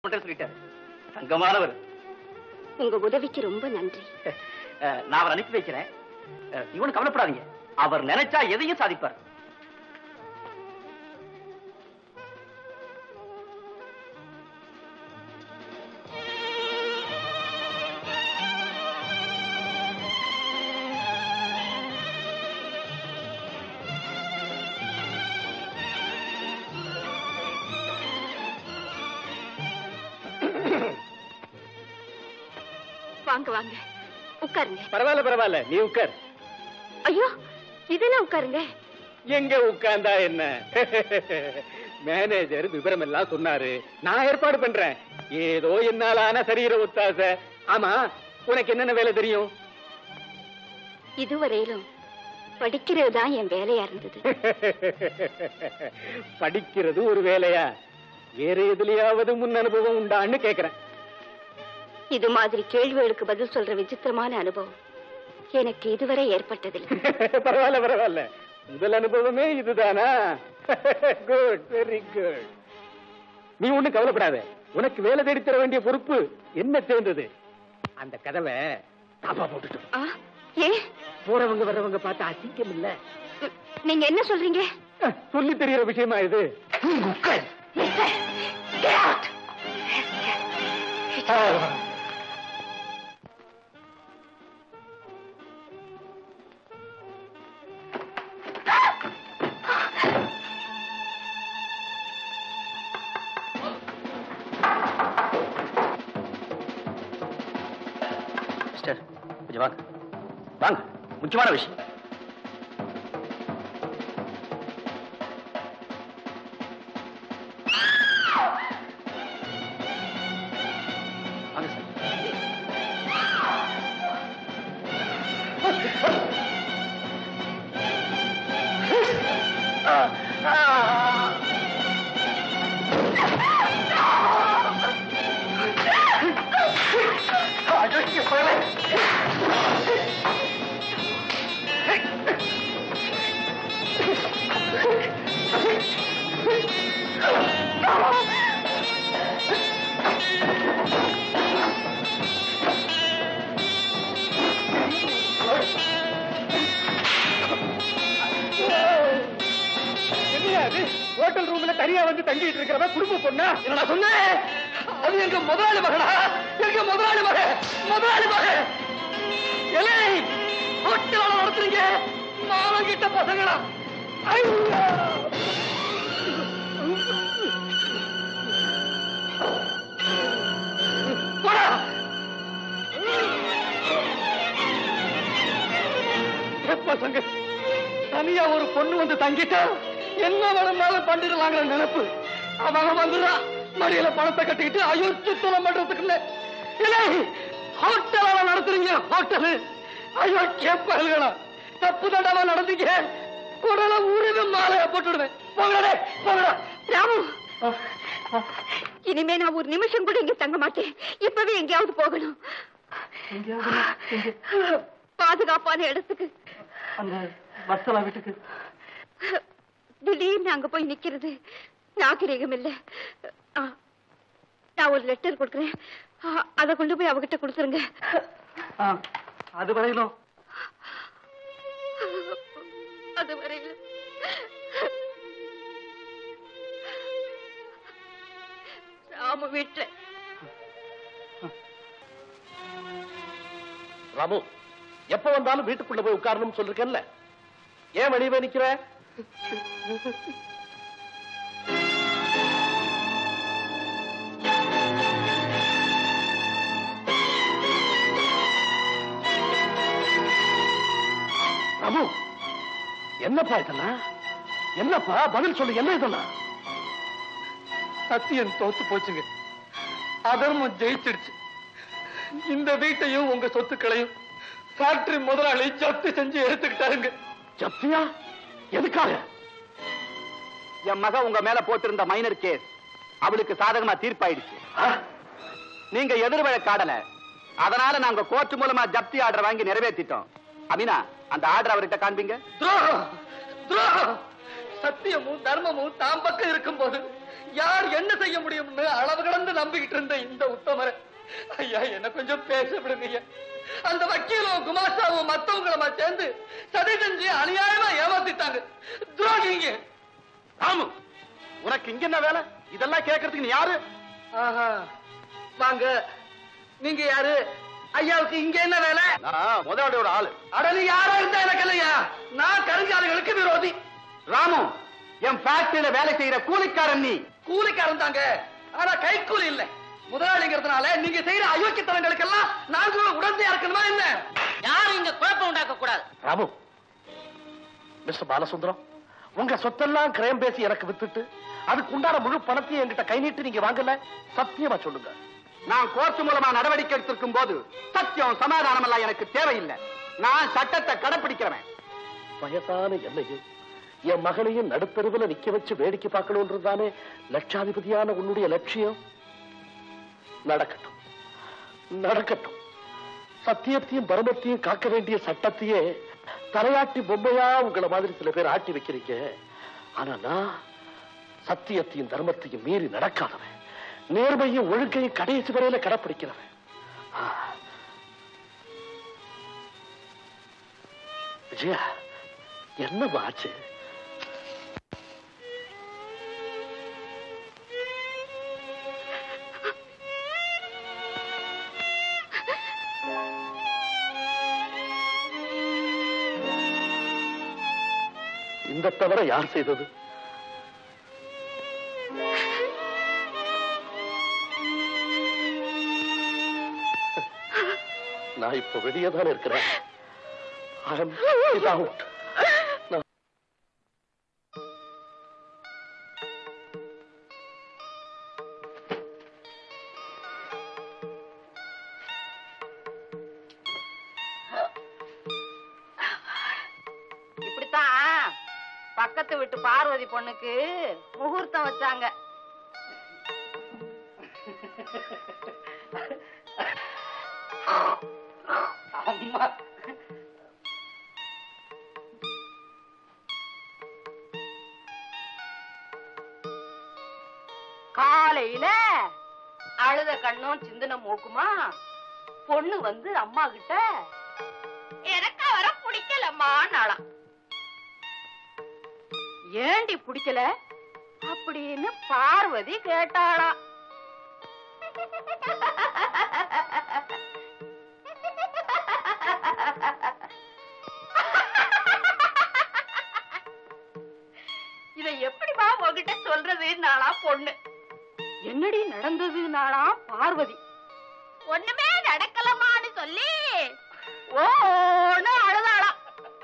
மட்டும் சொல்லிட்டாரு தங்கமானவர் உங்க உதவிக்கு ரொம்ப நன்றி அஹ், நான் அவரை அனுப்பி வைக்கிறேன் அஹ், இவனு கவலைப்படாதீங்க அவர் நினைச்சா எதையும் சாதிப்பார் வாங்க வாங்க உட்காருங்க பரவாயில்ல பரவாயில்ல நீ உட்கார் ஐயோ இதெல்லாம் உட்காருங்க எங்க உட்கார்ந்தா என்ன மேனேஜர் விவரம் எல்லாம் சொன்னாரு நான் ஏற்பாடு பண்றேன் ஏதோ என்னாலான சரீர ஒத்தாசை ஆமா உனக்கு என்னென்ன வேலை தெரியும் இதுவரையிலும் படிக்கிறது தான் என் வேலையா இருந்தது படிக்கிறது ஒரு வேலையா வேற எதுலயாவது முன் அனுபவம் உண்டான்னு கேக்குறேன் இது மாதிரி கேள்விகளுக்கு பதில் சொல்ற விசித்திரமான அனுபவம் எனக்கு இதுவரை ஏற்பட்டதில்லை பரவாயில்ல பரவாயில்ல முதல் அனுபவமே இதுதானா குட் வெரி குட் நீ ஒண்ணும் கவலைப்படாத உனக்கு வேலை தேடி தர வேண்டிய பொறுப்பு என்ன சேர்ந்தது அந்த கதவை தாப்பா போட்டுட்டோம் ஆ, ஏன் போறவங்க வர்றவங்க பார்த்து அசிங்கம் இல்ல உ- நீங்க என்ன சொல்றீங்க அஹ், சொல்லி தெரியற விஷயமா இது உட்கார். Mister, get out. மிஸ்டர் கொஞ்சம் வாங்க வாங்க முக்கியமான விஷயம் வாங்க சார் என்னையா இது? ஹோட்டல் ரூம்ல தனியா வந்து தங்கிட்டு இருக்கிறவ குடும்ப பொண்ணா என்ன சொன்னேன் அது எங்க முதலாளி மகனா எங்க முதலாளி மக முதலாளி மக எலை ஹோட்டலால நடத்துறீங்க மானம் கிட்ட பசங்களா ஐயோ போடா. ஏ பசங்க தனியா ஒரு பொண்ணு வந்து தங்கிட்டா என்ன வேணும்னாலும் பண்ணிடலாங்கிற நினைப்பு அவன் வந்துடுறான் மடியில பணத்தை கட்டிக்கிட்டு அயோக்கியத்தனம் பண்றதுக்கு இல்ல இல்லை ஹோட்டலால நடத்துறீங்க ஹோட்டலு அயோக்கிய பயல்களா தப்பு தண்டமா நடந்தீங்க குடல ஊரின மாலைய போட்டுடுவேன் போங்கடே போங்கடா ராமு இனிமே நான் ஒரு நிமிஷம் கூட இங்க தங்க மாட்டேன் இப்பவே எங்கேயாவது போகணும் பாதுகாப்பான இடத்துக்கு அந்த வர்சலா வீட்டுக்கு திடீர்னு அங்க போய் நிக்கிறது நாகரிகம் இல்ல ஆ, நான் ஒரு லெட்டர் கொடுக்குறேன் ஆ, அதை கொண்டு போய் அவகிட்ட கொடுத்துருங்க அது வரையிலும் அது வரையில ராம வீட்டுல ராமு எப்ப வந்தாலும் வீட்டுக்குள்ள போய் உட்காரணும்னு சொல்லிருக்கேன்ல ஏன் வெளியே நிக்கிற ராமு என்னப்பா இதெல்லாம் என்னப்பா பதில் சொல்லு என்ன இதெல்லாம் சத்தியம் தோத்து போச்சுங்க அதர்மம் ஜெயிச்சிடுச்சு இந்த வீட்டையும் உங்க சொத்துக்களையும் ஃபேக்டரி முதலாளி ஜப்தி செஞ்சு எடுத்துக்கிட்டாருங்க ஜப்தியா எதுக்காக என் மக உங்க மேல போட்டிருந்த மைனர் கேஸ் அவளுக்கு சாதகமா தீர்ப்பாயிடுச்சு நீங்க எதிர் வழக்காடல அதனால நாங்க கோர்ட் மூலமா ஜப்தி ஆர்டர் வாங்கி நிறைவேற்றிட்டோம் அமினா அந்த ஆர்டர் அவர்கிட்ட காண்பீங்க துரோகம் துரோகம் சத்தியமும் தர்மமும் தாம் பக்கம் இருக்கும்போது யார் என்ன செய்ய முடியும்னு அளவு கடந்து நம்பிக்கிட்டு இருந்த இந்த உத்தமரை ஐயா என்ன கொஞ்சம் பேச விடுங்க ஐயா. அந்த வக்கீலும் குமாஸ்தாவும் மத்தவங்களுமா சேர்ந்து சதி செஞ்சு அநியாயமா ஏமாத்திட்டாங்க துரோகிங்க ராமு உனக்கு இங்க என்ன வேலை இதெல்லாம் கேட்கறதுக்கு நீ யாரு ஆஹா வாங்க நீங்க யாரு ஐயாவுக்கு இங்க என்ன வேலை நான் முதலாளியோட ஆளு அட நீ யாரா இருந்தா எனக்கு இல்லையா நான் கருங்காலிகளுக்கு விரோதி ராமு என் ஃபேக்டரியில வேலை செய்யற கூலிக்காரன் நீ கூலிக்காரன் தாங்க ஆனா கைக்கூலி இல்ல முதலாளிங்கிறதுனால நீங்க செய்யற அயோக்கியத்தனங்களுக்கெல்லாம் நாங்களும் உடந்தையா இருக்கணுமா என்ன யாரும் இங்க குழப்பம் உண்டாக்க கூடாது ராமு மிஸ்டர் பாலசுந்தரம் உங்க சொத்தெல்லாம் கிரயம் பேசி எனக்கு வித்துட்டு அதுக்கு உண்டான முழு பணத்தையும் என்கிட்ட கை நீட்டு நீங்க வாங்கல சத்தியமா சொல்லுங்க நான் கோர்ட் மூலமா நடவடிக்கை எடுத்திருக்கும் போது சத்தியம் சமாதானம் எல்லாம் எனக்கு தேவையில்லை நான் சட்டத்தை கடைப்பிடிக்கிறவன் வயசான என்னையும் என் மகளையும் நடுத்தருவில் நிக்க வச்சு வேடிக்கை பார்க்கணும்ன்றதுதானே லட்சாதிபதியான உன்னுடைய லட்சியம் நடக்கட்டும் நடக்கட்டும் சத்தியத்தையும் பரமத்தையும் காக்க வேண்டிய சட்டத்தையே தலையாட்டி பொம்மையா உங்களை மாதிரி சில பேர் ஆட்டி வைக்கிறீங்க ஆனா நான் சத்தியத்தையும் தர்மத்தையும் மீறி நடக்காதவன் நேர்மையும் ஒழுங்கையும் கடைசி வரையில கடைப்பிடிக்கிறவன் ஆ. விஜயா என்ன ஆச்சு இந்த தவிர யார் செய்தது நான் இப்ப வெளியே தானே இருக்கிறேன் I am without. நான் இப்படித்தான் பக்கத்து வீட்டு பார்வதி பொண்ணுக்கு முகூர்த்தம் வச்சாங்க அம்மா காலையில அழுத கண்ணும் சிந்தன மூக்குமா பொண்ணு வந்து அம்மா கிட்ட எனக்கு வர பிடிக்கலம்மா நாளாம் ஏண்டி பிடிக்கல அப்படின்னு பார்வதி கேட்டாளாம் இதை எப்படிமா உன்கிட்ட சொல்றதுன்னாளா பொண்ணு என்னடி நடந்ததுனாளா பார்வதி ஒண்ணுமே நடக்கலமான்னு சொல்லி ஓன்னு அழுதாளாம்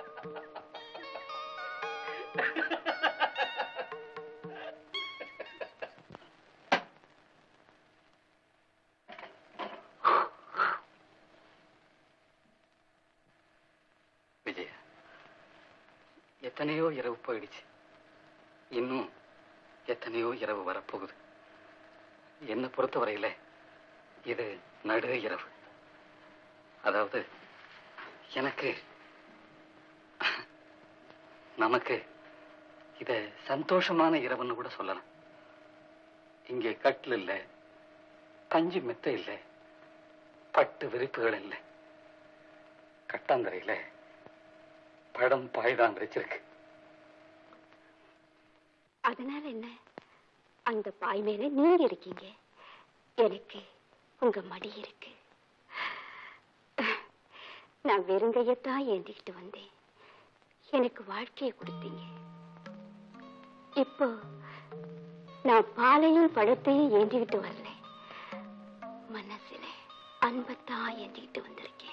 விஜய எத்தனையோ இரவு போயிடுச்சு இன்னும் எத்தனையோ இரவு வரப்போகுது என்னை பொறுத்தவரையில இது நடு இரவு அதாவது எனக்கு நமக்கு இத சந்தோஷமான இரவுன்னு கூட சொல்லலாம் இங்கே கட்டில் இல்ல பஞ்சு மெத்த இல்ல பட்டு விரிப்புகள் இல்லை கட்டாந்தரையில படம் பாய்தான் வச்சிருக்கு அதனால என்ன அந்த பாய் மேல நீங்க இருக்கீங்க எனக்கு உங்க மடி இருக்கு நான் வெறுங்கையத்தான் ஏந்திக்கிட்டு வந்தேன் எனக்கு வாழ்க்கையை கொடுத்தீங்க இப்போ நான் பாலையும் பழத்தையும் ஏந்திக்கிட்டு வரல மனசுல அன்பத்தான் ஏந்திக்கிட்டு வந்திருக்கேன்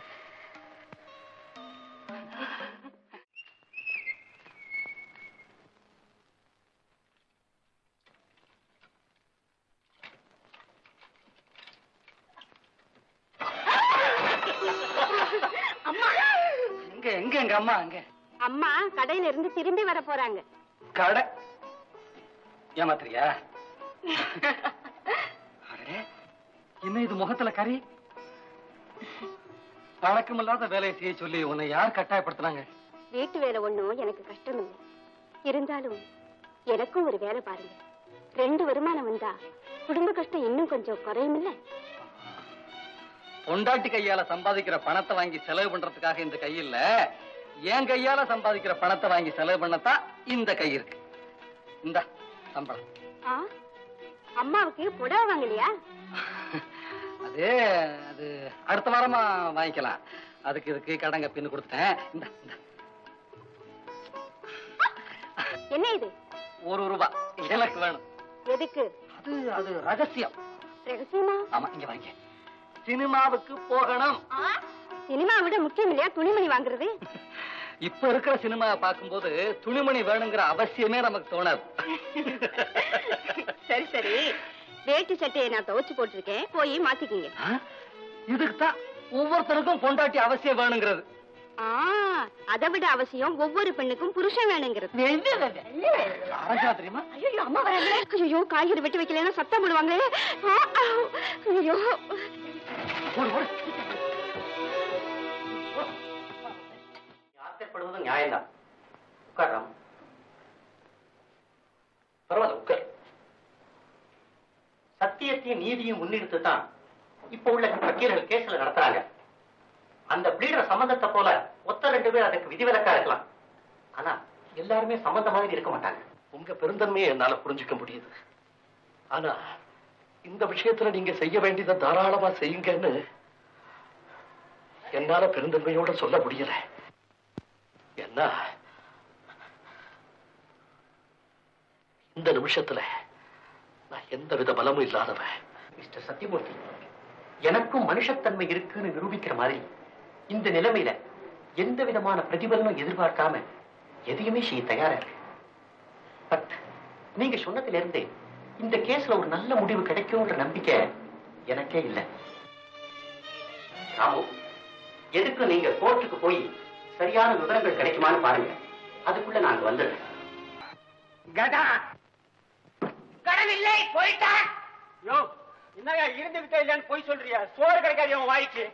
எங்க எங்க எங்க அம்மா அங்க அம்மா கடையில இருந்து திரும்பி வர போறாங்க கடை ஏமாத்துறியா அடடே, என்ன இது முகத்துல கறி பழக்கமில்லாத வேலையை செய்ய சொல்லி உன்னை யார் கட்டாயப்படுத்துனாங்க வீட்டு வேலை ஒண்ணும் எனக்கு கஷ்டம் இல்லை இருந்தாலும் எனக்கும் ஒரு வேலை பாருங்க ரெண்டு வருமானம் வந்தா குடும்ப கஷ்டம் இன்னும் கொஞ்சம் குறையும் இல்ல பொண்டாட்டி கையால சம்பாதிக்கிற பணத்தை வாங்கி செலவு பண்றதுக்காக இந்த கை இல்ல என் கையால சம்பாதிக்கிற பணத்தை வாங்கி செலவு பண்ணத்தான் இந்த கை இருக்கு இந்த சம்பளம் ஆ? அம்மாவுக்கு புடவை வாங்கலையா அது அது அடுத்த வாரமா வாங்கிக்கலாம் அதுக்கு இதுக்கு கடங்க பின்னு கொடுத்துட்டேன் இந்த இந்த என்ன இது ஒரு ரூபா எனக்கு வேணும் எதுக்கு அது அது ரகசியம் ரகசியமா ஆமா இங்க வாங்க சினிமாவுக்கு போகணும் சினிமா விட முக்கியம் இல்லையா துணிமணி வாங்குறது இப்ப இருக்கிற சினிமாவை பார்க்கும்போது துணிமணி வேணுங்கிற அவசியமே நமக்கு தோணாது சரி சரி வேட்டி சட்டையை நான் துவைச்சு போட்டிருக்கேன் போய் மாத்திக்கிங்க இதுக்கு தான் ஒவ்வொருத்தருக்கும் பொண்டாட்டி அவசியம் வேணுங்கிறது ஆ அதை விட அவசியம் ஒவ்வொரு பெண்ணுக்கும் புருஷன் வேணுங்கிறது அரங்கா தெரியுமா ஐயோ காய்கறி வெட்டி வைக்கலன்னா சத்தம் போடுவாங்க ஐயோ ஓடு, ஓடு. ஆசைப்படுவது நியாயம்தான் உட்காரம் பரவாயில்ல உட்கார் சத்தியத்தையும் நீதியும் முன்னிறுத்து தான் இப்ப உள்ள வக்கீல்கள் கேஸ்ல நடத்துறாங்க அந்த பிளீடர் சம்பந்தத்தை போல ஒத்த ரெண்டு பேர் அதுக்கு விதிவிலக்கா இருக்கலாம் ஆனா எல்லாருமே சம்பந்த மாதிரி இருக்க மாட்டாங்க உங்க பெருந்தன்மையை என்னால புரிஞ்சுக்க முடியுது ஆனா இந்த விஷயத்துல நீங்க செய்ய வேண்டியதை தாராளமா செய்யுங்கன்னு என்னால பெருந்தன்மையோட சொல்ல முடியல என்ன இந்த நிமிஷத்துல நான் எந்த வித பலமும் இல்லாதவன் மிஸ்டர் சத்யமூர்த்தி எனக்கும் மனுஷத்தன்மை இருக்குன்னு நிரூபிக்கிற மாதிரி இந்த நிலைமையில எந்த விதமான பிரதிபலனும் எதிர்பார்க்காம எதையுமே செய்ய தயாரா இருக்கு பட் நீங்க சொன்னதுல இருந்து இந்த கேஸ்ல ஒரு நல்ல முடிவு கிடைக்கும்ன்ற நம்பிக்கை எனக்கே இல்லை ராமு எதுக்கு நீங்க கோர்ட்டுக்கு போய் சரியான விவரங்கள் கிடைக்குமான்னு பாருங்க அதுக்குள்ள நாங்க வந்துடுறேன் கடவில்லை போயிட்டா யோ என்னங்க இருந்துகிட்டே இல்லையான்னு போய் சொல்றியா சோறு கிடைக்காது உன் வாய்க்கு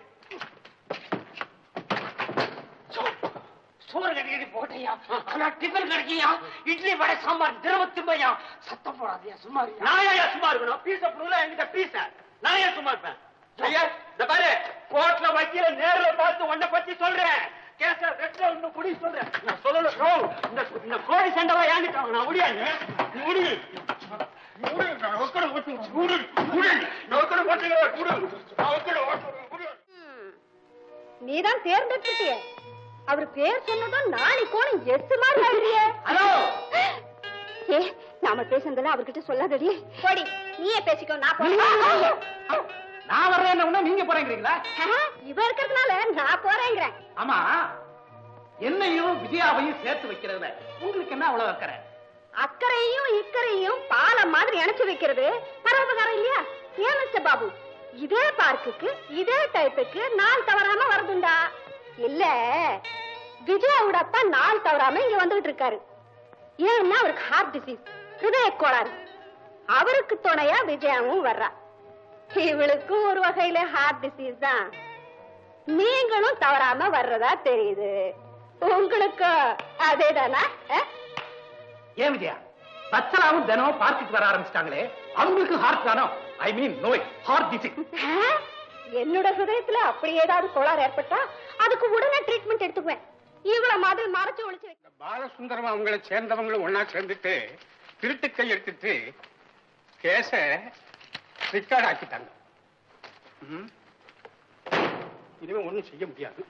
சோறு கிடைக்காது போட்டையா ஆனா டிஃபன் கிடைக்கியா இட்லி வடை சாம்பார் திரவத்துமையா சத்தம் போடாதயா சும்மா நான் ஏன் சும்மா இருக்கணும் பீச புடுல என்கிட்ட பீச நான் ஏன் சும்மா இருப்பேன் ஐயா இந்த பாரு கோர்ட்ல வக்கீல நேர்ல பார்த்து உன்னை பத்தி சொல்றேன் கேச ரெட்ல ஒண்ணு குடி சொல்றேன் நான் சொல்லணும் யோ, இந்த இந்த கோழி சண்டை ஏன்னுட்டாங்க நான் முடியாது முடி நீதான் தேர்ந்தெடுத்துட்டிய அவர் பேர் சொன்னதும் நாளைக்கோணும் எட்டு மாதிரி ஆயிடுறியே ஹலோ ஏ நாம பேசுனதுல அவர்கிட்ட சொல்லாதடி போடி நீயே பேசிக்கோ நான் போறேன் நான் வர்றேன்னு நீங்க போறேங்கிறீங்களா இவ இருக்கிறதுனால நான் போறேங்கிறேன் ஆமா என்னையும் விஜயாவையும் சேர்த்து வைக்கிறதுல உங்களுக்கு என்ன அவ்வளவு அக்கறை அக்கறையும் இக்கரையும் பாலம் மாதிரி இணைச்சு வைக்கிறது பரோபகாரம் இல்லையா ஏன் மிஸ்டர் பாபு இதே பார்க்குக்கு இதே டைப்புக்கு நாள் தவறாம வருதுண்டா இல்ல விஜயாவோட அப்பா நாள் தவறாம இங்க வந்துகிட்டு இருக்காரு ஏன்னா அவருக்கு ஹார்ட் டிசீஸ் ஹிருதய கோளாறு அவருக்கு துணையா விஜயாவும் வர்றா இவளுக்கும் ஒரு வகையில ஹார்ட் டிசீஸ் தான் நீங்களும் தவறாம வர்றதா தெரியுது உங்களுக்கு அதேதானா அஹ்? ஏன் விஜயா பச்சலாவும் தினமும் பார்த்துட்டு வர ஆரம்பிச்சிட்டாங்களே அவங்களுக்கு ஹார்ட் தானோ ஐ மீன் நோய் ஹார்ட் டிசீஸ் ஆ? என்னோட ஹிருதயத்துல அப்படி ஏதாவது கோளாறு ஏற்பட்டா அதுக்கு உடனே ட்ரீட்மெண்ட் எடுத்துக்குவேன் இவ்வளவு மாதிரி மறைச்சு ஒளிச்சு வைக்க பாலசுந்தரம் அவங்களை சேர்ந்தவங்களும் ஒன்னா சேர்ந்துட்டு திருட்டு கை எடுத்துட்டு கேச ரெக்கார்ட் ஆக்கிட்டாங்க ம். இனிமே ஒண்ணும் செய்ய முடியாது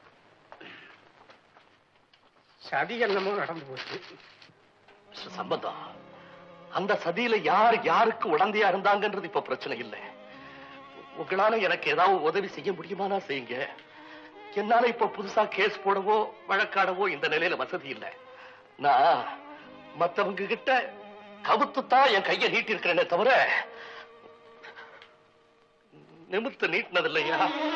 சதி என்னமோ நடந்து போச்சு சம்பந்தம் அந்த சதியில யார் யாருக்கு உடந்தையா இருந்தாங்கன்றது இப்ப பிரச்சனை இல்ல உங்களால எனக்கு ஏதாவது உதவி செய்ய முடியுமானா செய்யுங்க என்னால இப்ப புதுசா கேஸ் போடவோ வழக்காடவோ இந்த நிலையில வசதி இல்ல நான் மத்தவங்க கிட்ட கவுத்துத்தான் என் கையை நீட்டி இருக்கிறேனே தவிர நிமிர்த்து நீட்டினது இல்லையா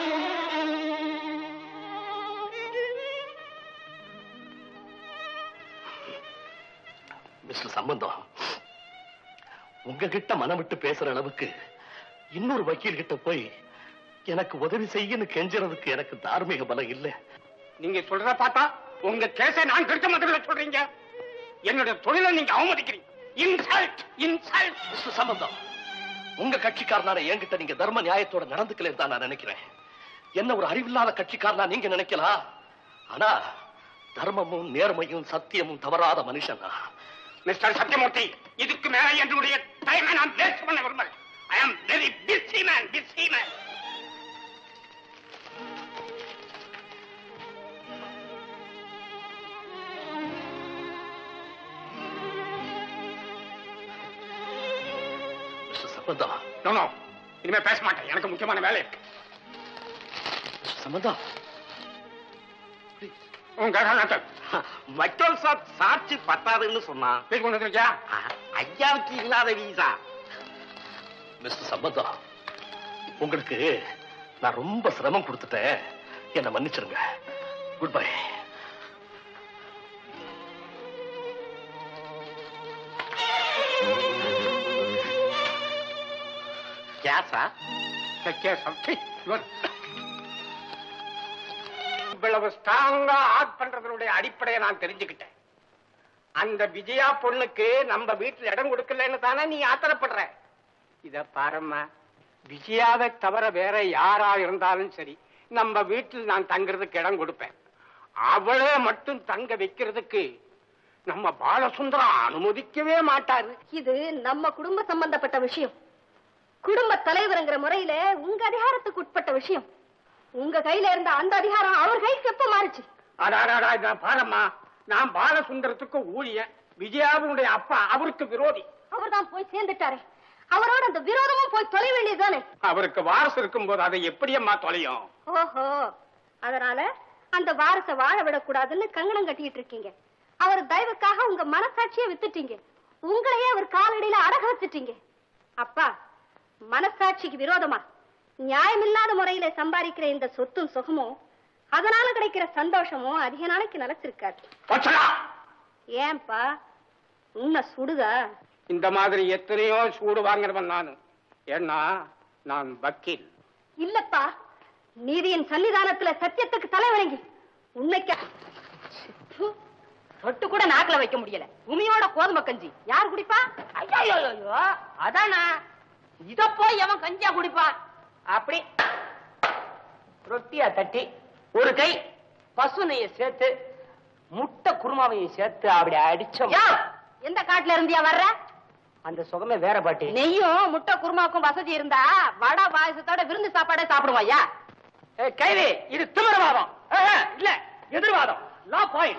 மிஸ்டர் சம்பந்தம் உங்ககிட்ட மனம் விட்டு பேசுற அளவுக்கு இன்னொரு வக்கீல் கிட்ட போய் எனக்கு உதவி செய்யன்னு கெஞ்சுறதுக்கு எனக்கு தார்மீக பலம் இல்ல நீங்க சொல்றத பார்த்தா உங்க கேஸை நான் கெடுக்க மாட்டேன் சொல்றீங்க என்னுடைய தொழிலை நீங்க அவமதிக்கிறீங்க இன்சல்ட் இன்சல்ட் மிஸ்டர் சம்பந்தம் உங்க கட்சிக்காரனான என்கிட்ட நீங்க தர்ம நியாயத்தோட நடந்துக்கலன்னு தான் நான் நினைக்கிறேன் என்ன ஒரு அறிவில்லாத கட்சிக்காரனா நீங்க நினைக்கலாம் ஆனா தர்மமும் நேர்மையும் சத்தியமும் தவறாத மனுஷனா மிஸ்டர் சத்யமூர்த்தி இதுக்கு மேல என்னுடைய டைமை நான் வேஸ்ட் பண்ண விரும்பல I am very busy man busy man mister Sambandam no no இனிமே பேச மாட்டேன் எனக்கு முக்கியமான வேலை இருக்கு மிஸ்டர் சம்பந்தம் உங்க காரணத்தை வக்கீல் சார் சாட்சி பத்தாதுன்னு சொன்னான் பேசி கொண்டு வந்திருக்கியா ஐயாவுக்கு இல்லாத வீசா மிஸ்டர் சம்பந்தம் உங்களுக்கு நான் ரொம்ப சிரமம் கொடுத்துட்டேன் என்ன மன்னிச்சிருங்க குட் பை கேஸா இவ்வளவு ஸ்ட்ராங்கா ஆட் பண்றதனுடைய அடிப்படையை நான் தெரிஞ்சுக்கிட்டேன் அந்த விஜயா பொண்ணுக்கு நம்ம வீட்டுல இடம் கொடுக்கலன்னு தானே நீ ஆத்திரப்படுற இத பாரும்மா விஜயாவை தவிர வேற யாரா இருந்தாலும் சரி நம்ம வீட்டில் நான் தங்குறதுக்கு இடம் கொடுப்பேன் அவளை மட்டும் தங்க வைக்கிறதுக்கு நம்ம பாலசுந்தரம் அனுமதிக்கவே மாட்டாரு இது நம்ம குடும்ப சம்பந்தப்பட்ட விஷயம் குடும்ப தலைவருங்கிற முறையில உங்க அதிகாரத்துக்கு உட்பட்ட விஷயம் உங்க கையில இருந்த அந்த அதிகாரம் அவர் கைக்கு எப்ப மாறுச்சு அடாடாடா இதான் பாரம்மா நான் பாலசுந்தரத்துக்கு ஊழியன் விஜயாவுடைய அப்பா அவருக்கு விரோதி அவர்தான் போய் சேர்ந்துட்டாரே அவரோட அந்த விரோதமும் போய் தொலை வேண்டியதுதானே அவருக்கு வாரசு இருக்கும்போது அதை எப்படியம்மா தொலையும் ஓஹோ அதனால அந்த வாரச வாழ விடக்கூடாதுன்னு கங்கணம் கட்டிட்டு இருக்கீங்க அவர் தயவுக்காக உங்க மனசாட்சியை வித்துட்டீங்க உங்களையே அவர் காலடியில அடக வச்சுட்டீங்க அப்பா மனசாட்சிக்கு விரோதமா நியாயமில்லாத முறையில சம்பாதிக்கிற இந்த சொத்தும் சுகமும் அதனால கிடைக்கிற சந்தோஷமும் அதிக நாளைக்கு நிலைச்சிருக்காது வச்சலா ஏன்பா உன்னை சுடுதா இந்த மாதிரி எத்தனையோ சூடு வாங்குறவன் நானு ஏன்னா நான் வக்கீல் இல்லப்பா நீதியின் சன்னிதானத்துல சத்தியத்துக்கு தலை வணங்கி உண்மைக்கு தொட்டு கூட நாக்குல வைக்க முடியல உமியோட கோதுமை கஞ்சி யார் குடிப்பா ஐயோ அதானா இத போய் எவன் கஞ்சா குடிப்பான் அப்படி ரொட்டியா தட்டி ஒரு கை பசு நெய்ய சேர்த்து முட்டை குருமாவையும் சேர்த்து அப்படி அடிச்சோம் எந்த காட்டுல இருந்தியா வர்ற அந்த சுகமே வேற பாட்டி நெய்யும் முட்டை குருமாவுக்கும் வசதி இருந்தா வடை பாயசத்தோட விருந்து சாப்பாடே சாப்பிடுவாயா கைவி இது திமிரவாதம் இல்ல எதிர்வாதம் லா பாயிண்ட்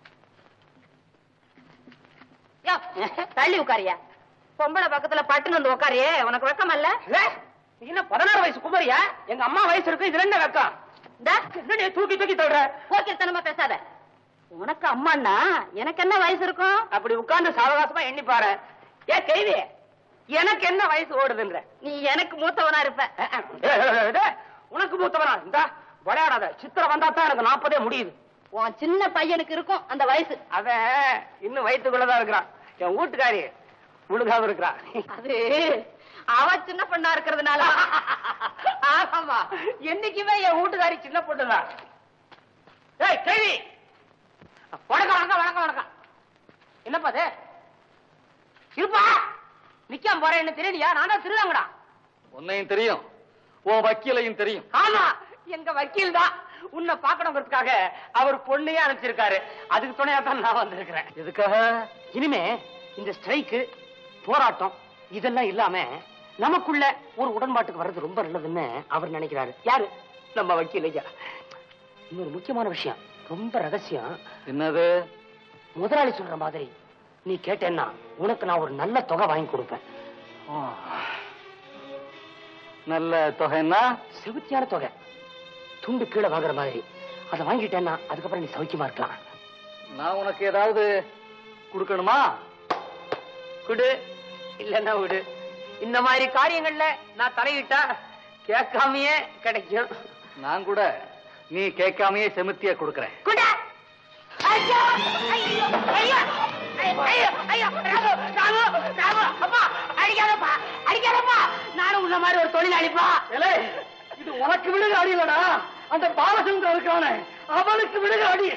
தள்ளி உட்காரியா பொம்பளை பக்கத்துல பட்டுன்னு வந்து உட்காரியே உனக்கு வெக்கம் அல்ல நீ என்ன பதினாறு வயசு குமரியா எங்க அம்மா வயசு இருக்கு இதுல என்ன வெக்கம் என்னடி தூக்கி தூக்கி தள்ளுற போக்கிருத்தனமா பேசாத உனக்கு அம்மான்னா எனக்கு என்ன வயசு இருக்கும் அப்படி உட்கார்ந்து சாவகாசமா எண்ணி பாரு ஏ கேள்வி எனக்கு என்ன வயசு ஓடுதுன்ற நீ எனக்கு மூத்தவனா இருப்ப உனக்கு மூத்தவனா இந்தா விளையாடாத சித்திரம் வந்தா தான் எனக்கு நாற்பதே முடியுது உன் சின்ன பையனுக்கு இருக்கும் அந்த வயசு அவன் இன்னும் வயிற்றுக்குள்ளதான் இருக்கிறான் என் வீட்டுக்காரி முழுகாம இருக்கிறான் அது அவ சின்ன பொண்ணா இருக்கிறதுனால ஆமா என்னைக்குமே என் வீட்டுக்காரி சின்ன பொண்ணுதான் ஏய் கேள்வி வணக்கம் வணக்கம் வணக்கம் வணக்கம் என்னப்பா அது இருப்பா நிக்காம போறேன்னு தெரியலையா நான் தான் திருவாங்கடா உன்னையும் தெரியும் உன் வக்கீலையும் தெரியும் ஆமா எங்க வக்கீல் தான் உன்னை பாக்கணுங்கிறதுக்காக அவர் பொண்ணையே அனுப்பிச்சிருக்காரு அதுக்கு துணையா தான் நான் வந்திருக்கிறேன் எதுக்காக இனிமே இந்த ஸ்ட்ரைக்கு போராட்டம் இதெல்லாம் இல்லாம நமக்குள்ள ஒரு உடன்பாட்டுக்கு வர்றது ரொம்ப நல்லதுன்னு அவர் நினைக்கிறாரு யாரு நம்ம வக்கீல் ஐயா இன்னொரு முக்கியமான விஷயம் ரொம்ப ரகசியம் என்னது முதலாளி சொல்ற மாதிரி நீ கேட்டேன்னா உனக்கு நான் ஒரு நல்ல தொகை வாங்கி கொடுப்பேன் ஆ. நல்ல தொகைன்னா செவுத்தியான தொகை துண்டு கீழே வாங்குற மாதிரி அதை வாங்கிட்டேன்னா அதுக்கப்புறம் நீ சௌக்கியமா இருக்கலாம் நான் உனக்கு ஏதாவது கொடுக்கணுமா குடு இல்லன்னா விடு இந்த மாதிரி காரியங்கள்ல நான் தலையிட்டா கேட்காமயே கிடைக்கும் நான் கூட நீ கேட்காமயே செமித்தியா கொடுக்கறேன் குடு ஐயோ ஐயோ ஐயோ ஐயோ ஐயோ ராமு ராமு ராமு அப்பா அடிக்காதப்பா அடிக்காதப்பா நானும் உன்ன மாதிரி ஒரு தொழிலாளிப்பா ஏலே, இது உனக்கு விழுக அடியிலடா அந்த பாலச்சந்திரன் இருக்கானே அவனுக்கு விடுக அடி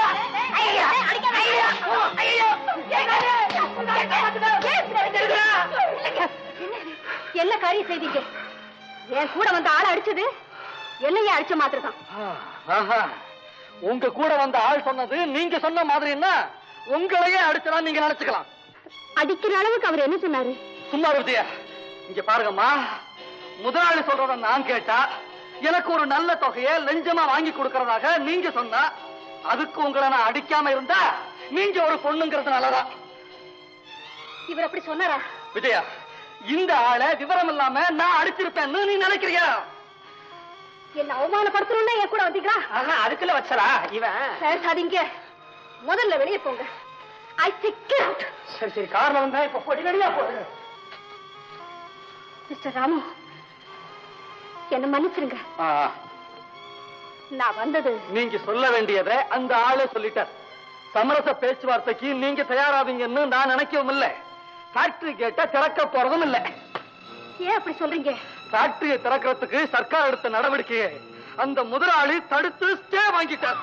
என்ன காரியம் செய்தீங்க என் கூட வந்த ஆளை அடிச்சது என்னையே அடிச்ச மாதிரி தான் ஆஹா. உங்க கூட வந்த ஆள் சொன்னது நீங்க சொன்ன மாதிரின்னா உங்களையே அடிச்சலாம் நீங்க நினைச்சுக்கலாம் அடிக்கிற அளவுக்கு அவர் என்ன சொன்னாரு சும்மா விஜயா இங்க பாருங்கம்மா முதலாளி சொல்றத நான் கேட்டா எனக்கு ஒரு நல்ல தொகையை லஞ்சமா வாங்கி கொடுக்கறதாக நீங்க சொன்னா அதுக்கு உங்களை நான் அடிக்காம இருந்தா நீங்க ஒரு பொண்ணுங்கிறதுனாலதான் இவர் அப்படி சொன்னாரா விஜயா இந்த ஆளை விவரம் இல்லாம நான் அடிச்சிருப்பேன்னு நீ நினைக்கிறியா என்ன அவமானப்படுத்தணும்னா என் கூட வந்தீங்களா ஆஹா அதுக்குள்ள வச்சரா இவன் பேசாதீங்க முதல்ல வெளியே போங்க ஐ திக் அவுட் சரி சரி கார்ல வந்தா இப்ப பொடிநடியா போடுங்க மிஸ்டர் ராமு என்ன மன்னிச்சிருங்க நான் வந்தது நீங்க சொல்ல வேண்டியதை அந்த ஆளே சொல்லிட்டார் சமரச பேச்சுவார்த்தைக்கு நீங்க தயாராவீங்கன்னு நான் நினைக்கவும் இல்ல ஃபேக்டரி கேட்ட திறக்க போறதும் இல்ல ஏன் அப்படி சொல்றீங்க ஃபேக்டரியை திறக்கிறதுக்கு சர்க்கார் எடுத்த நடவடிக்கையை அந்த முதலாளி தடுத்து ஸ்டே வாங்கிட்டார்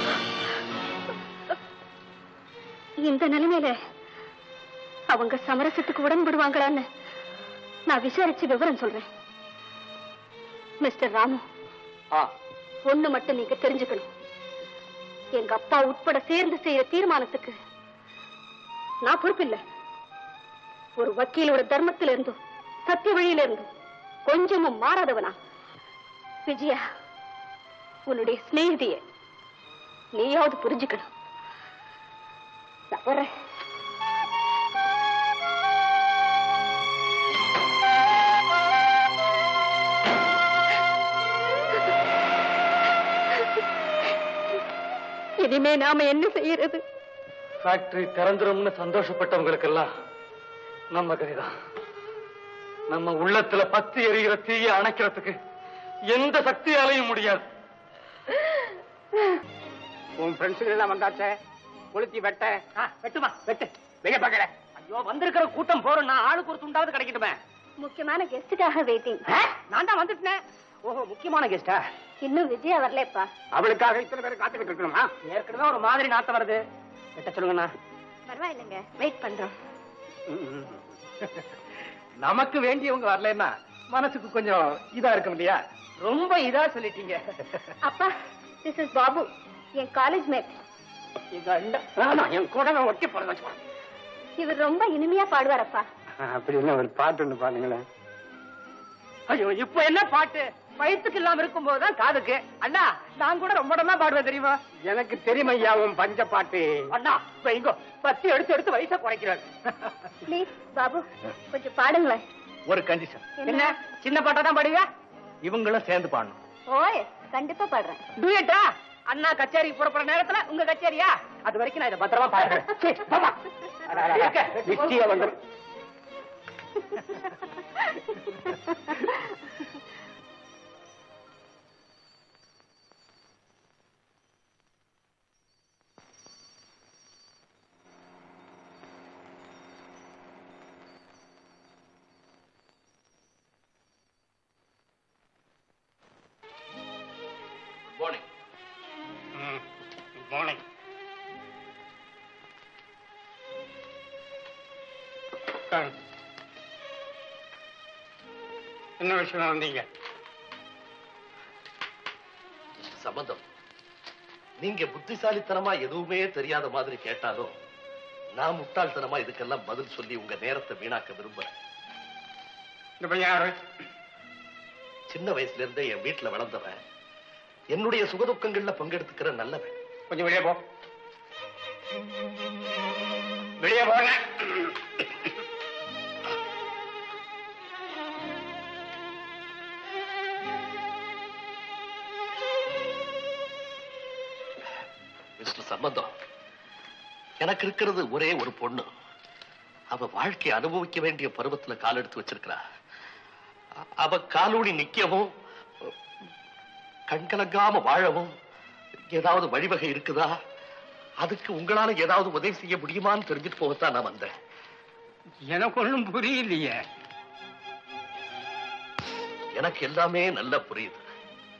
இந்த நிலைமையில அவங்க சமரசத்துக்கு உடன்படுவாங்களான்னு நான் விசாரிச்சு விவரம் சொல்றேன் மிஸ்டர் ராமு ஆ, ஒண்ணு மட்டும் நீங்க தெரிஞ்சுக்கணும் எங்க அப்பா உட்பட சேர்ந்து செய்யற தீர்மானத்துக்கு நான் பொறுப்பில்லை ஒரு வக்கீலோட தர்மத்தில இருந்தும் சத்திய வழியில இருந்தும் கொஞ்சமும் மாறாதவனா விஜயா உன்னுடைய சிநேகிதிய நீயாவது புரிஞ்சுக்கணும் நான் வர்றேன் இனிமே நாம என்ன செய்யறது ஃபேக்டரி திறந்துரும்னு சந்தோஷப்பட்டவங்களுக்கெல்லாம் நம்ம கதிதான் நம்ம உள்ளத்துல பத்தி எரிகிற தீயை அணைக்கிறதுக்கு எந்த சக்தியாலையும் முடியாது உன் ஃப்ரெண்ட்ஸுகள் எல்லாம் வந்தாச்சே கொளுத்தி வெட்ட வெட்டுமா வெட்டு வெளிய பாக்கல ஐயோ வந்திருக்கிற கூட்டம் போறோம்னா ஆளுக்கு ஒரு துண்டாவது கிடைக்கட்டுமே முக்கியமான கெஸ்டுக்காக வெயிட்டிங் ஆ, நான் தான் வந்துட்டேன் ஓஹோ முக்கியமான கெஸ்டா இன்னும் விஜயா வரலப்பா அவளுக்காக இத்தனை பேர் காத்துக்கிட்டு இருக்கணுமா ஏற்கனவே ஒரு மாதிரி நாத்தம் வருது வெட்ட சொல்லுங்கண்ணா பரவாயில்லைங்க வெயிட் பண்றோம் நமக்கு வேண்டியவங்க வரலன்னா மனசுக்கு கொஞ்சம் இதா இருக்கும் இல்லையா ரொம்ப இதா சொல்லிட்டீங்க அப்பா திஸ் இஸ் பாபு என் காலேஜ் மேட் இது அண்ட- ஆமா, என் கூட நான் ஒட்டி போட வச்சுக்கோ இவர் ரொம்ப இனிமையா பாடுவாரப்பா அப்படின்னு ஒரு பாட்டு ஒண்ணு பாருங்களேன் ஐயோ இப்ப என்ன பாட்டு வயிற்றுக்கு இல்லாம இருக்கும் போதுதான் காதுக்கு அண்ணா நான் கூட ரொம்ப நல்லா பாடுவேன் தெரியுமா எனக்கு தெரியும் ஐயா உன் பஞ்ச பாட்டு அண்ணா இப்ப இங்கோ பத்தி எடுத்து எடுத்து வயசா குறைக்கிறாரு ப்ளீஸ் பாபு கொஞ்சம் பாடுங்களேன் ஒரு கண்டிஷன் என்ன சின்ன பாட்டா தான் பாடுவீங்க இவங்களும் சேர்ந்து பாடணும் ஓய் கண்டிப்பா பாடுறேன் டூயட்டா அண்ணா கச்சேரி புறப்படுற நேரத்துல உங்க கச்சேரியா அது வரைக்கும் நான் இதை பத்திரமா பாடுறேன் சரி, போம்மா. இருக்க, நிச்சயம் வந்துரும் மார்னிங் மார்னிங் என்ன விஷயம் வந்தீங்க சம்பந்தம் நீங்க புத்திசாலித்தனமா எதுவுமே தெரியாத மாதிரி கேட்டாலும் நான் முட்டாள்தனமா இதுக்கெல்லாம் பதில் சொல்லி உங்க நேரத்தை வீணாக்க விரும்புறேன் இந்த பையன் யாரு சின்ன வயசுல இருந்தே என் வீட்டுல வளர்ந்தவன் என்னுடைய சுகதுக்கங்கள்ல பங்கெடுத்துக்கிற நல்லவன் கொஞ்சம் வெளியே போ வெளியே போங்க மிஸ்டர் சம்பந்தம் எனக்கு இருக்கிறது ஒரே ஒரு பொண்ணு அவ வாழ்க்கையை அனுபவிக்க வேண்டிய பருவத்துல கால் எடுத்து வச்சிருக்கிறா அ- அவ காலூடி நிக்கவும் கண்கலங்காம வாழவும் ஏதாவது வழிவகை இருக்குதா அதுக்கு உங்களால ஏதாவது உதவி செய்ய முடியுமான்னு தெரிஞ்சுட்டு போகத்தான் நான் வந்தேன் எனக்கு ஒண்ணும் புரியலையே எனக்கு எல்லாமே நல்லா புரியுது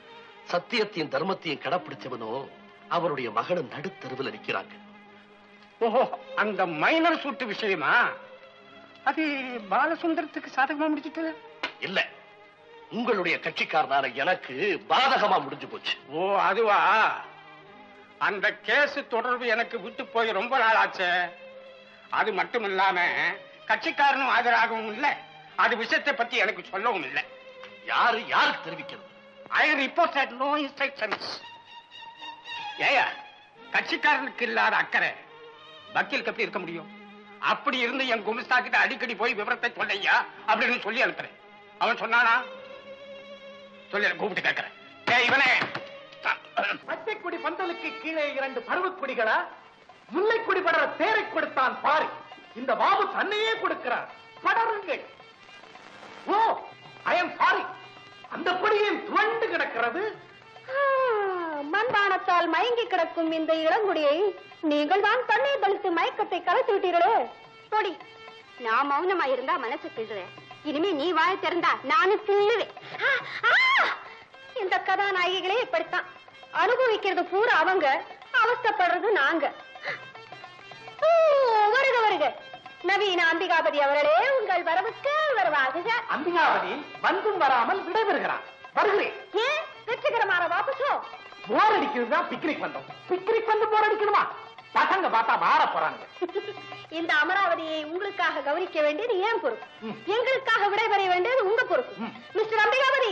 சத்தியத்தையும் தர்மத்தையும் கடைப்பிடிச்சவனோ அவருடைய மகனும் நடுத்தருவில் நிற்கிறாங்க ஓஹோ அந்த மைனர் சூட்டு விஷயமா அது பாலசுந்தரத்துக்கு சாதகமா முடிச்சிட்டு இல்ல உங்களுடைய கட்சிக்காரனான எனக்கு பாதகமா முடிஞ்சு போச்சு ஓ அதுவா அந்த கேஸ் தொடர்பு எனக்கு விட்டு போய் ரொம்ப நாள் ஆச்சு அது மட்டும் இல்லாம கட்சிக்காரனும் ஆஜராகவும் இல்லை அது விஷயத்தை பத்தி எனக்கு சொல்லவும் இல்லை யாரு யாருக்கு தெரிவிக்கிறது ஐ ரிப்போர்ட் நோ இன்ஸ்ட்ரக்ஷன்ஸ் ஏயா கட்சிக்காரனுக்கு இல்லாத அக்கறை வக்கீலுக்கு எப்படி இருக்க முடியும் அப்படி இருந்து என் குமிஸ்தா கிட்ட அடிக்கடி போய் விவரத்தை சொல்லையா அப்படின்னு சொல்லி அனுப்புறேன் அவன் சொன்னானா சொல்லி கூப்பிட்டு கேட்கிறேன் ஏய் இவனே பச்சைக்குடி பந்தலுக்கு கீழே இரண்டு பருவக்குடிகளா முல்லைக்குடி படர தேரை கொடுத்தான் பாரு இந்த பாபு தன்னையே கொடுக்கிறார் படருங்கள் ஓ ஐ எம் சாரி அந்த கொடியில் துவண்டு கிடக்கிறது ஆ, மண்பானத்தால் மயங்கி கிடக்கும் இந்த இளங்குடியை நீங்கள் தான் தண்ணீர் தெளித்து மயக்கத்தை கலைத்து விட்டீர்களே பொடி நான் மௌனமா இருந்தா மனசு கிள்ளுவேன் இனிமே நீ வாய் திறந்தா நானும் கிள்ளுவேன் ஆ, ஆ! இந்த கதாநாயகிகளே இப்படித்தான் அனுபவிக்கிறது பூரா அவங்க அவஸ்தைப்படுறது நாங்க ஓ, வருக வருக நவீன அம்பிகாபதி அவர்களே உங்கள் வரவுக்கு வரவாகுக அம்பிகாவதி வந்தும் வராமல் விடைபெறுகிறார் வருகிறேன் ஏன் வெற்றிகரமான வாபசோ போர் அடிக்கிறது தான் பிக்னிக் வந்தோம் பிக்னிக் வந்து போர் அடிக்கணுமா பசங்க பார்த்தா மாற போறாங்க இந்த அமராவதியை உங்களுக்காக கவனிக்க வேண்டியது ஏன் பொறுப்பு எங்களுக்காக விடைபெற வேண்டியது உங்க பொறுப்பு மிஸ்டர் அம்பிகாபதி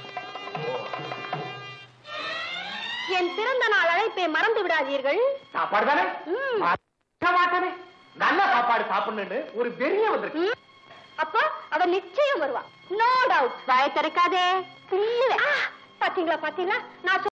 என் பிறந்த நாள் அழைப்பை மறந்து விடாதீர்கள் சாப்பாடு தானே ம். மறக்க மாட்டானே நல்ல சாப்பாடு சாப்பிடணும்னு ஒரு பெரிய வந்திருக்கு ம்? அப்போ அவன் நிச்சயம் வருவான் நோ டவுட் வாய திறக்காதே கிள்ளுவேன். ஆ, பாத்தீங்களா பாத்தீங்களா நான்